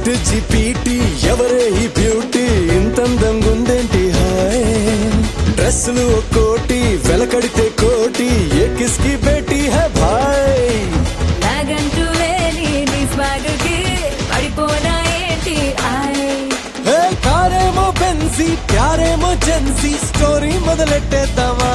chat GPT ఎవరే ఈ beauty ఇంతందంగా ఉందేంటి హాయ్ డ్రెస్సులు ఒక్కోటి వెలకడితే కోటి ఏ కిస్కి బేటీ హై భాయ్ నాగంటూ లేని నీ స్వాగకి పడిపోనా ఏంటి ఆయ్ ఏ కారేమో బెన్సీ ప్యారేమో జెన్సీ స్టోరీ మొదలెట్టేద్దామా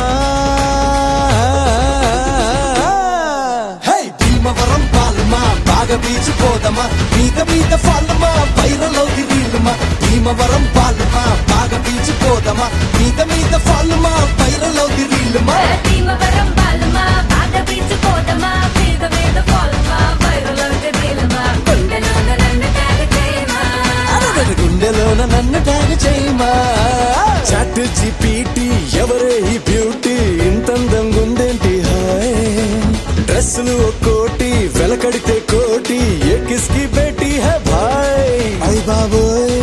హే భీమవరం పాలమా బాగా బీచిపోదమా మీద మీద ఫాలమా వైరల్ అవుది రీలుమా భీమవరం పాలమా బాగా బీచిపోదమా మీద మీద ఫాలమా వైరల్ అవుది రీలుమా భీమవరం బాలమా బాగా పీచిపోదమా మీద మీద పోలమా వైరల్ అవుతే బీలమా గుండెలోన నన్ను ట్యాగ్ చేయమా అరగడు గుండెలోన నన్ను ట్యాగ్ చేయమా చాట్ జిపిటి ఎవరే ఈ బ్యూటీ ఇంతందంగా ఉందేంటి హాయ్ డ్రెస్సులు ఒక్కోటి వెలకడితే కోటి ఏ కిస్కి బేటీ హై భాయ్ అయ్ బాబోయ్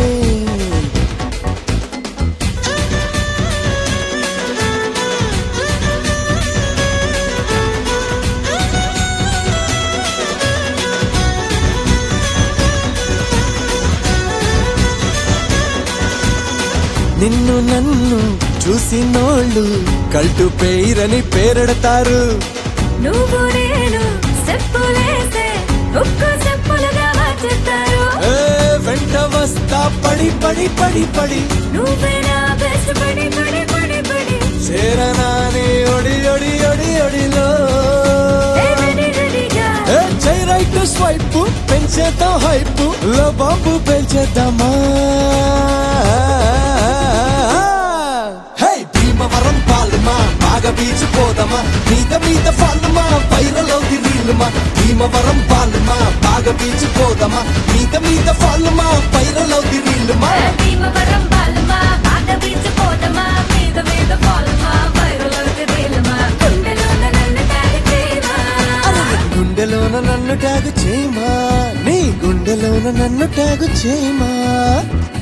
నిన్ను నన్ను చూసినోళ్ళు కల్టు పేరని పేరెడతారు నువ్వు నేను చెప్పులేసే ఉక్కు చెప్పులుగా మార్చుతారు ఏ వెంట వస్తా పడి పడి పడి పడి నువ్వే నా బెస్ట్ పడి పడి పడి పడి చేరనాని ఒడి ఒడి ఒడి ఒడిలో ఏ రెడీ రెడీగా ఏ చై రైట్ స్వైప్ పెంచేద్దాం హైప్ లో బాంబు పెంచేద్దామా హే భీమవరం పాలమా బాగా బీచిపోదమా మీద మీద ఫాలమా వైరల్ అవుది రీలుమా భీమవరం పాలమా బాగా బీచిపోదమా మీద మీద ఫాలమా వైరల్ అవుది రీలుమా భీమవరం బాలమా బాగా పీచిపోదమా మీద మీద పోలమా వైరల్ అవుతే బీలమా గుండెలోన నన్ను ట్యాగ్ చేయమా గుండెలోన నన్ను ట్యాగు చేయమా నీ గుండెలోన నన్ను ట్యాగు చేయమా